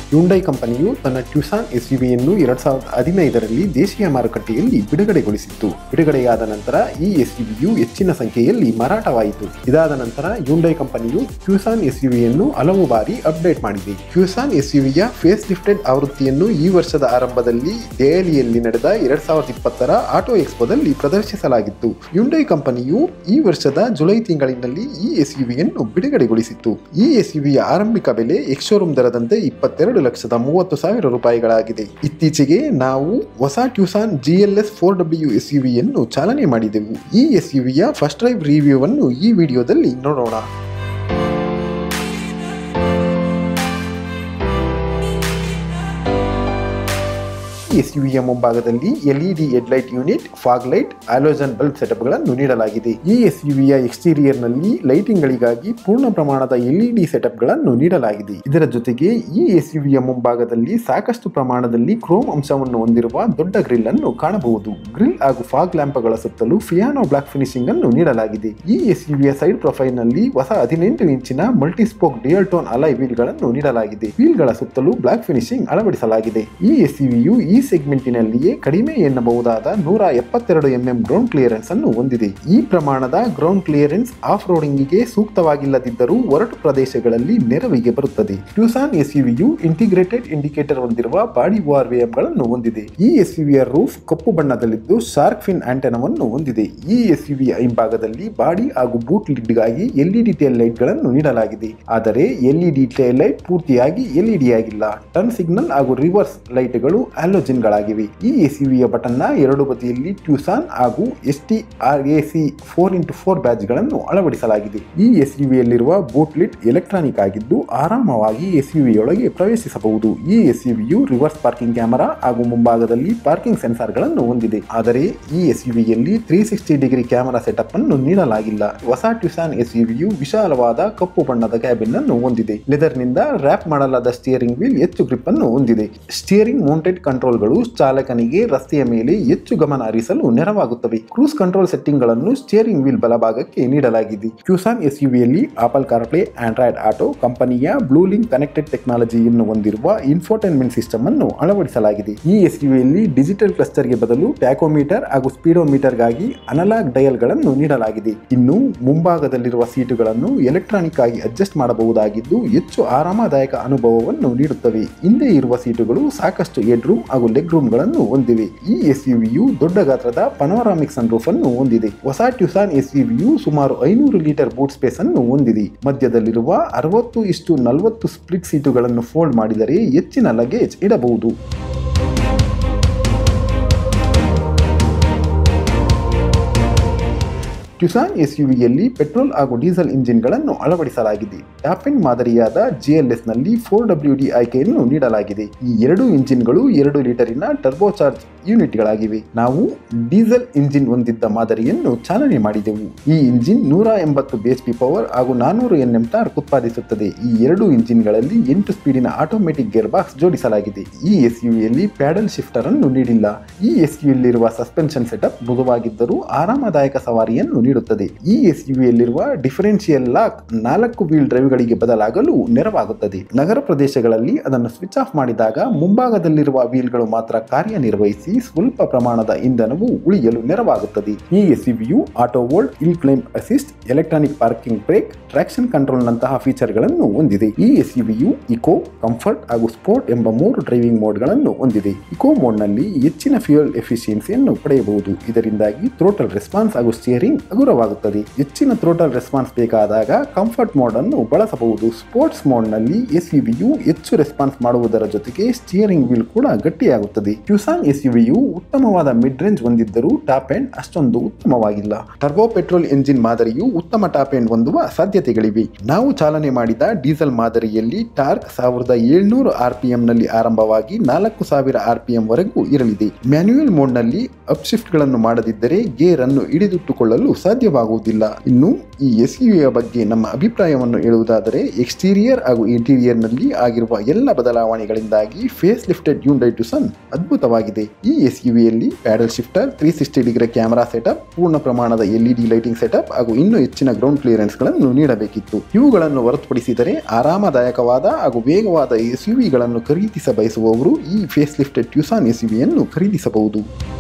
Hyundai ಕಂಪನಿಯು ತನ್ನ ಟ್ಯೂಸಾನ್ ಎಸ್ಯುವಿಯನ್ನು ಎರಡ್ ಸಾವಿರದ ಹದಿನೈದರಲ್ಲಿ ದೇಶೀಯ ಮಾರುಕಟ್ಟೆಯಲ್ಲಿ ಬಿಡುಗಡೆಗೊಳಿಸಿತ್ತು ಬಿಡುಗಡೆಯಾದ ನಂತರ ಈ ಎಸ್ಯುವಿಯು ಹೆಚ್ಚಿನ ಸಂಖ್ಯೆಯಲ್ಲಿ ಮಾರಾಟವಾಯಿತು ಇದಾದ ನಂತರ ಹ್ಯುಂಡೈ ಕಂಪನಿಯು ಟ್ಯೂಸಾನ್ ಎಸ್ಯುವಿಯನ್ನು ಹಲವು ಬಾರಿ ಅಪ್ಡೇಟ್ ಮಾಡಿದೆ ಟ್ಯೂಸಾನ್ ಎಸ್ಯುವಿಯ ಫೇಸ್ ಲಿಫ್ಟೆಡ್ ಆವೃತ್ತಿಯನ್ನು ಈ ವರ್ಷದ ಆರಂಭದಲ್ಲಿ ದೆಹಲಿಯಲ್ಲಿ ನಡೆದ ಎರಡ್ ಸಾವಿರದ ಇಪ್ಪತ್ತರ ಆಟೋ ಎಕ್ಸ್ಪೋದಲ್ಲಿ ಪ್ರದರ್ಶಿಸಲಾಗಿತ್ತು ಹ್ಯುಂಡೈ ಕಂಪನಿಯು ಈ ವರ್ಷದ ಜುಲೈ ತಿಂಗಳಿನಲ್ಲಿ ಈ ಎಸ್ಯುವಿಯನ್ನು ಬಿಡುಗಡೆಗೊಳಿಸಿತ್ತು ಈ ಎಸ್ಯುವಿಯ ಆರಂಭಿಕ ಬೆಲೆ ಎಕ್ಸ್ಶೋರೂಮ್ ದರದಂತೆ ಇಪ್ಪತ್ತೆರಡು ಲಕ್ಷದ ಮೂವತ್ತು ಸಾವಿರ ರೂಪಾಯಿಗಳಾಗಿದೆ ಇತ್ತೀಚೆಗೆ ನಾವು ಹೊಸ ಟ್ಯೂಸಾನ್ ಜಿಎಲ್ಎಸ್ ಫೋರ್ ಡಬ್ಲ್ಯೂ ಎಸ್ಯುವಿಯನ್ನು ಚಾಲನೆ ಮಾಡಿದೆವು ಈ ಎಸ್ಯುವಿಯ ಫಸ್ಟ್ ಡ್ರೈವ್ ರಿವ್ಯೂ ಅನ್ನು ಈ ವಿಡಿಯೋದಲ್ಲಿ ನೋಡೋಣ ಎಸ್ಯುವಿಯ ಮುಂಭಾಗದಲ್ಲಿ LED headlight unit fog light halogen bulb ಸೆಟಪ್ಗಳನ್ನು ನೀಡಲಾಗಿದೆ ಈ ಎಸ್ಯುವಿಯ ಎಕ್ಸ್ಟೀರಿಯರ್ ನಲ್ಲಿ ಲೈಟಿಂಗ್ ಗಳಿಗಾಗಿ ಪೂರ್ಣ ಪ್ರಮಾಣದ ಎಲ್ಇಡಿ ಸೆಟಪ್ಗಳನ್ನು ನೀಡಲಾಗಿದೆ ಇದರ ಜೊತೆಗೆ ಈ ಎಸ್ಯುವಿಯ ಮುಂಭಾಗದಲ್ಲಿ ಸಾಕಷ್ಟು ಪ್ರಮಾಣದಲ್ಲಿ ಕ್ರೋಮ್ ಅಂಶವನ್ನು ಹೊಂದಿರುವ ದೊಡ್ಡ ಗ್ರಿಲ್ ಅನ್ನು ಕಾಣಬಹುದು ಗ್ರಿಲ್ ಹಾಗೂ ಫಾಗ್ ಲ್ಯಾಂಪ್ಗಳ ಸುತ್ತಲೂ ಫಿಯಾನೋ ಬ್ಲಾಕ್ ಫಿನಿಶಿಂಗ್ ಅನ್ನು ನೀಡಲಾಗಿದೆ ಈ ಎಸ್ಯುವಿಯ ಸೈಡ್ ಪ್ರೊಫೈಲ್ ನಲ್ಲಿ ಹೊಸ ಹದಿನೆಂಟು ಇಂಚಿನ multi spoke dual tone alloy wheel ಗಳನ್ನು ನೀಡಲಾಗಿದೆ ವೀಲ್ ಗಳ ಸುತ್ತಲೂ ಬ್ಲಾಕ್ ಫಿನಿಶಿಂಗ್ ಅಳವಡಿಸಲಾಗಿದೆ ಈ ಎಸ್ಯುವಿಯು ಈ ಸೆಗ್ಮೆಂಟಿನಲ್ಲಿಯೇ ಕಡಿಮೆ ಎನ್ನಬಹುದಾದ ನೂರ ಎಪ್ಪತ್ತೆರಡು ಎಂಎಂ ಗ್ರೌಂಡ್ ಕ್ಲಿಯರೆನ್ಸ್ ಅನ್ನು ಹೊಂದಿದೆ ಈ ಪ್ರಮಾಣದ ಗ್ರೌಂಡ್ ಕ್ಲಿಯರೆನ್ಸ್ ಆಫ್ ರೋಡಿಂಗಿಗೆ ಸೂಕ್ತವಾಗಿಲ್ಲದಿದ್ದರೂ ಒರಟು ಪ್ರದೇಶಗಳಲ್ಲಿ ನೆರವಿಗೆ ಬರುತ್ತದೆ ಟ್ಯೂಸಾನ್ ಎಸ್ಯುವಿಯು ಇಂಟಿಗ್ರೇಟೆಡ್ ಇಂಡಿಕೇಟರ್ ಹೊಂದಿರುವ ಬಾಡಿ ವಾರ್ ಗಳನ್ನು ಹೊಂದಿದೆ ಈ ಎಸ್ಯುವಿಯ ರೂಫ್ ಕಪ್ಪು ಬಣ್ಣದಲ್ಲಿದ್ದು ಶಾರ್ಕ್ ಫಿನ್ ಆಂಟೆನವನ್ನು ಹೊಂದಿದೆ ಈ ಎಸ್ಯುವಿಯ ಹಿಂಭಾಗದಲ್ಲಿ ಬಾಡಿ ಹಾಗೂ ಬೂಟ್ ಲಿಡ್ಗಾಗಿ ಎಲ್ಇಡಿ ಟೇಲ್ ಲೈಟ್ ಗಳನ್ನು ನೀಡಲಾಗಿದೆ ಆದರೆ ಎಲ್ಇಡಿ ಟೇಲ್ ಲೈಟ್ ಪೂರ್ತಿಯಾಗಿ ಎಲ್ಇಡಿ ಆಗಿಲ್ಲ ಟರ್ನ್ ಸಿಗ್ನಲ್ ಹಾಗೂ ರಿವರ್ಸ್ ಲೈಟ್ಗಳು ಹ್ಯಾಲೋಜಿನ್ ಗಳಾಗಿವೆ ಈ ಎಸ್ಯುವಿಯ ಬಟನ್ ನ ಎರಡು ಬದಿಯಲ್ಲಿ ಟ್ಯೂಸಾನ್ ಹಾಗೂ S T R A C four into four badge ಗಳನ್ನು ಅಳವಡಿಸಲಾಗಿದೆ ಈ ಎಸ್ಯುವಿಯಲ್ಲಿರುವ ಬೂಟ್ ಲಿಟ್ ಎಲೆಕ್ಟ್ರಾನಿಕ್ ಆಗಿದ್ದು ಆರಾಮವಾಗಿ ಎಸ್ಯುವಿಯೊಳಗೆ ಪ್ರವೇಶಿಸಬಹುದು ಈ ಎಸ್ಯುವಿಯು ರಿವರ್ಸ್ ಪಾರ್ಕಿಂಗ್ ಕ್ಯಾಮೆರಾ ಹಾಗೂ ಮುಂಭಾಗದಲ್ಲಿ ಪಾರ್ಕಿಂಗ್ ಸೆನ್ಸಾರ್ ಗಳನ್ನು ಹೊಂದಿದೆ ಆದರೆ ಈ ಎಸ್ಯುವಿಯಲ್ಲಿ three sixty degree camera setup ಅನ್ನು ನೀಡಲಾಗಿಲ್ಲ ಹೊಸ ಟ್ಯೂಸಾನ್ ಎಸ್ಯುವಿಯು ವಿಶಾಲವಾದ ಕಪ್ಪು ಬಣ್ಣದ ಕ್ಯಾಬಿನ್ ಅನ್ನು ಹೊಂದಿದೆ ಲೆದರ್ ನಿಂದ ರ್ಯಾಪ್ ಮಾಡಲಾದ ಸ್ಟಿಯರಿಂಗ್ ವೀಲ್ ಹೆಚ್ಚು ಗ್ರಿಪ್ ಅನ್ನು ಹೊಂದಿದೆ ಸ್ಟಿಯರಿಂಗ್ ಮೌಂಟೆಡ್ ಕಂಟ್ರೋಲ್ಗಳು ಚಾಲಕನಿಗೆ ರಸ್ತೆಯ ಮೇಲೆ ಹೆಚ್ಚು ಗಮನ ಹರಿಸಲು ನೆರವಾಗುತ್ತವೆ ಕ್ರೂಸ್ ಕಂಟ್ರೋಲ್ ಸೆಟ್ಟಿಂಗ್ ಗಳನ್ನು ಸ್ಟಿಯರಿಂಗ್ ವೀಲ್ ಬಲಭಾಗಕ್ಕೆ ನೀಡಲಾಗಿದೆ ಕ್ಯೂಸಾನ್ ಎಸ್ಯುವಿಯಲ್ಲಿ ಆಪಲ್ ಕಾರ್ಪ್ಲೇ ಆಂಡ್ರಾಯ್ಡ್ ಆಟೋ ಕಂಪನಿಯ ಬ್ಲೂ ಲಿಂಕ್ ಕನೆಕ್ಟೆಡ್ ಟೆಕ್ನಾಲಜಿಯನ್ನು ಹೊಂದಿರುವ ಇನ್ಫೋಟೈನ್ಮೆಂಟ್ ಸಿಸ್ಟಮ್ ಅನ್ನು ಅಳವಡಿಸಲಾಗಿದೆ ಈ ಎಸ್ಯುವಿಯಲ್ಲಿ ಡಿಜಿಟಲ್ ಕ್ಲಸ್ಟರ್ಗೆ ಬದಲು ಟ್ಯಾಕೋಮೀಟರ್ ಹಾಗೂ ಸ್ಪೀಡೋಮೀಟರ್ ಗಾಗಿ ಅನಲಾಗ್ ಡಯಲ್ ಗಳನ್ನು ನೀಡಲಾಗಿದೆ ಇನ್ನು ಮುಂಭಾಗದಲ್ಲಿರುವ ಸೀಟುಗಳನ್ನು ಎಲೆಕ್ಟ್ರಾನಿಕ್ ಆಗಿ ಅಡ್ಜಸ್ಟ್ ಮಾಡಬಹುದಾಗಿದ್ದು ಹೆಚ್ಚು ಆರಾಮದಾಯಕ ಅನುಭವವನ್ನು ನೀಡುತ್ತವೆ ಹಿಂದೆ ಇರುವ ಸೀಟುಗಳು ಸಾಕಷ್ಟು ಹೆಡ್ ರೂಮ್ ಹಾಗೂ ಲೆಗ್ ರೂಮ್ ಗಳನ್ನು ಹೊಂದಿವೆ ಈ ಎಸ್ಯುವಿಯು ದೊಡ್ಡ ಗಾತ್ರದ ಪನೋರಾಮಿಕ್ ಸನ್ರೂಫ್ ಅನ್ನು ಹೊಂದಿದೆ ಹೊಸ ಟ್ಯೂಸಾನ್ ಎಸ್ಯುವಿಯು ಸುಮಾರು ಐನೂರು ಲೀಟರ್ ಬೂಟ್ ಸ್ಪೇಸ್ ಅನ್ನು ಹೊಂದಿದೆ ಮಧ್ಯದಲ್ಲಿರುವ ಅರವತ್ತು ಇಷ್ಟು ನಲವತ್ತು ಸ್ಪ್ಲಿಟ್ ಸೀಟುಗಳನ್ನು ಫೋಲ್ಡ್ ಮಾಡಿದರೆ ಹೆಚ್ಚಿನ ಲಗೇಜ್ ಇಡಬಹುದು ಟ್ಯುಸಾನ್ ಎಸ್ಯುವಿಯಲ್ಲಿ ಪೆಟ್ರೋಲ್ ಹಾಗೂ ಡೀಸೆಲ್ ಇಂಜಿನ್ಗಳನ್ನು ಅಳವಡಿಸಲಾಗಿದೆ ಟಾಪಿನ್ ಮಾದರಿಯಾದ ಜಿಎಲ್ಎಸ್ ನಲ್ಲಿ ಫೋರ್ ಡಬ್ಲ್ಯೂ ಡಿ ಆಯ್ಕೆಯನ್ನು ನೀಡಲಾಗಿದೆ ಈ ಎರಡು ಇಂಜಿನ್ಗಳು ಎರಡು ಲೀಟರಿನ ಟರ್ಬೋಚಾರ್ಜ್ ಯೂನಿಟ್ಗಳಾಗಿವೆ ನಾವು ಡೀಸೆಲ್ ಇಂಜಿನ್ ಹೊಂದಿದ್ದ ಮಾದರಿಯನ್ನು ಚಾಲನೆ ಮಾಡಿದೆವು ಈ ಇಂಜಿನ್ ನೂರ ಎಂಬತ್ತು ಬಿಎಚ್ಪಿ ಪವರ್ ಹಾಗೂ ನಾನೂರು ಎನ್ಎಂ ಟಾರ್ಕ್ ಉತ್ಪಾದಿಸುತ್ತದೆ ಈ ಎರಡು ಇಂಜಿನ್ಗಳಲ್ಲಿ ಎಂಟು ಸ್ಪೀಡಿನ ಆಟೋಮೆಟಿಕ್ ಗೇರ್ ಬಾಕ್ಸ್ ಜೋಡಿಸಲಾಗಿದೆ ಈ ಎಸ್ಯುವಿಯಲ್ಲಿ ಪ್ಯಾಡಲ್ ಶಿಫ್ಟರ್ ಅನ್ನು ನೀಡಿಲ್ಲ ಈ ಎಸ್ಯುವಿಯಲ್ಲಿರುವ ಸಸ್ಪೆನ್ಷನ್ ಸೆಟಪ್ ಮೃದುವಾಗಿದ್ದರೂ ಆರಾಮದಾಯಕ ಸವಾರಿಯನ್ನು ನೀಡುತ್ತದೆ ಈ ಎಸ್ಯುವಿಯಲ್ಲಿರುವ ಡಿಫರೆನ್ಷಿಯಲ್ ಲಾಕ್ ನಾಲ್ಕು ವೀಲ್ ಡ್ರೈವ್ಗಳಿಗೆ ಬದಲಾಗಲು ನೆರವಾಗುತ್ತದೆ ನಗರ ಪ್ರದೇಶಗಳಲ್ಲಿ ಅದನ್ನು ಸ್ವಿಚ್ ಆಫ್ ಮಾಡಿದಾಗ ಮುಂಭಾಗದಲ್ಲಿರುವ ವೀಲ್ಗಳು ಮಾತ್ರ ಕಾರ್ಯನಿರ್ವಹಿಸಿ ಸ್ವಲ್ಪ ಪ್ರಮಾಣದ ಇಂಧನವು ಉಳಿಯಲು ನೆರವಾಗುತ್ತದೆ ಈ ಎಸ್ಯುವಿಯು auto hold hill climb assist electronic parking brake traction control ನಂತಹ ಫೀಚರ್ಗಳನ್ನು ಹೊಂದಿದೆ ಈ ಎಸ್ಯುವಿಯು ಇಕೋ ಕಂಫರ್ಟ್ ಹಾಗೂ ಸ್ಪೋರ್ಟ್ ಎಂಬ ಮೂರು ಡ್ರೈವಿಂಗ್ ಮೋಡ್ಗಳನ್ನು ಹೊಂದಿದೆ ಇಕೋ ಮೋಡ್ನಲ್ಲಿ ಹೆಚ್ಚಿನ ಫ್ಯೂಯಲ್ ಎಫಿಷಿಯನ್ಸಿಯನ್ನು ಪಡೆಯಬಹುದು ಇದರಿಂದಾಗಿ ಥ್ರೋಟಲ್ ರೆಸ್ಪಾನ್ಸ್ ಹಾಗೂ ಸ್ಟಿಯರಿಂಗ್ ಹಗುರವಾಗುತ್ತದೆ ಹೆಚ್ಚಿನ ಥ್ರೋಟಲ್ ರೆಸ್ಪಾನ್ಸ್ ಬೇಕಾದಾಗ ಕಂಫರ್ಟ್ ಮೋಡ್ ಅನ್ನು ಬಳಸಬಹುದು ಸ್ಪೋರ್ಟ್ಸ್ ಮೋಡ್ ನಲ್ಲಿ ಎಸ್ಯುವಿಯು ಹೆಚ್ಚು ರೆಸ್ಪಾನ್ಸ್ ಮಾಡುವುದರ ಜೊತೆಗೆ ಸ್ಟಿಯರಿಂಗ್ ವೀಲ್ ಕೂಡ ಗಟ್ಟಿಯಾಗುತ್ತದೆ ಟ್ಯೂಸಾನ್ ಎಸ್ಯುವಿಯು ಉತ್ತಮವಾದ ಮಿಡ್ ರೇಂಜ್ ಹೊಂದಿದ್ದರೂ ಟಾಪ್ ಎಂಡ್ ಅಷ್ಟೊಂದು ಉತ್ತಮವಾಗಿಲ್ಲ ಟರ್ಬೋ ಪೆಟ್ರೋಲ್ ಎಂಜಿನ್ ಮಾದರಿಯು ಉತ್ತಮ ಟಾಪ್ ಎಂಡ್ ಹೊಂದುವ ಸಾಧ್ಯತೆಗಳಿವೆ ನಾವು ಚಾಲನೆ ಮಾಡಿದ ಡೀಸೆಲ್ ಮಾದರಿಯಲ್ಲಿ ಟಾರ್ಕ್ ಸಾವಿರದ ಏಳ್ನೂರು ಆರ್ ಪಿ ನಲ್ಲಿ ಆರಂಭವಾಗಿ ನಾಲ್ಕು ಸಾವಿರ ಆರ್ ಪಿ ವರೆಗೂ ಇರಲಿದೆ ಮ್ಯಾನ್ಯುಯಲ್ ಮೋಡ್ ನಲ್ಲಿ ಅಪ್ ಶಿಫ್ಟ್ ಗಳನ್ನು ಮಾಡದಿದ್ದರೆ ಗೇರ್ ಅನ್ನು ಹಿಡಿದಿಟ್ಟುಕೊಳ್ಳಲು ಸಾಧ್ಯವಾಗುವುದಿಲ್ಲ ಇನ್ನು ಈ ಎಸ್ ಯ ಬಗ್ಗೆ ನಮ್ಮ ಅಭಿಪ್ರಾಯವನ್ನು ಹೇಳುವುದಾದರೆ ಎಕ್ಸ್ಟೀರಿಯರ್ ಹಾಗೂ ಇಂಟೀರಿಯರ್ ನಲ್ಲಿ ಆಗಿರುವ ಎಲ್ಲ ಬದಲಾವಣೆಗಳಿಂದಾಗಿ ಫೇಸ್ ಲಿಫ್ಟೆಡ್ ಯೂಂಡೈ ಟುಸನ್ ಅದ್ಭುತವಾಗಿದೆ ಈ ಎಸ್ ಯುವಿಯಲ್ಲಿ paddle shifter three sixty degree camera setup ಪೂರ್ಣ ಪ್ರಮಾಣದ ಎಲ್ಇಡಿ ಲೈಟಿಂಗ್ ಸೆಟಪ್ ಹಾಗೂ ಇನ್ನೂ ಹೆಚ್ಚಿನ ಗ್ರೌಂಡ್ ಕ್ಲಿಯರೆನ್ಸ್ ಗಳನ್ನು ನೀಡಬೇಕಿತ್ತು ಇವುಗಳನ್ನು ಹೊರತುಪಡಿಸಿದರೆ ಆರಾಮದಾಯಕವಾದ ಹಾಗೂ ವೇಗವಾದ ಎಸ್ ಯುವಿಗಳನ್ನು ಖರೀದಿಸ ಬಯಸುವವರು ಈ ಫೇಸ್ ಲಿಫ್ಟೆಡ್ ಟ್ಯೂಸಾನ್ ಎಸ್ ಯುವಿಯನ್ನು ಖರೀದಿಸಬಹುದು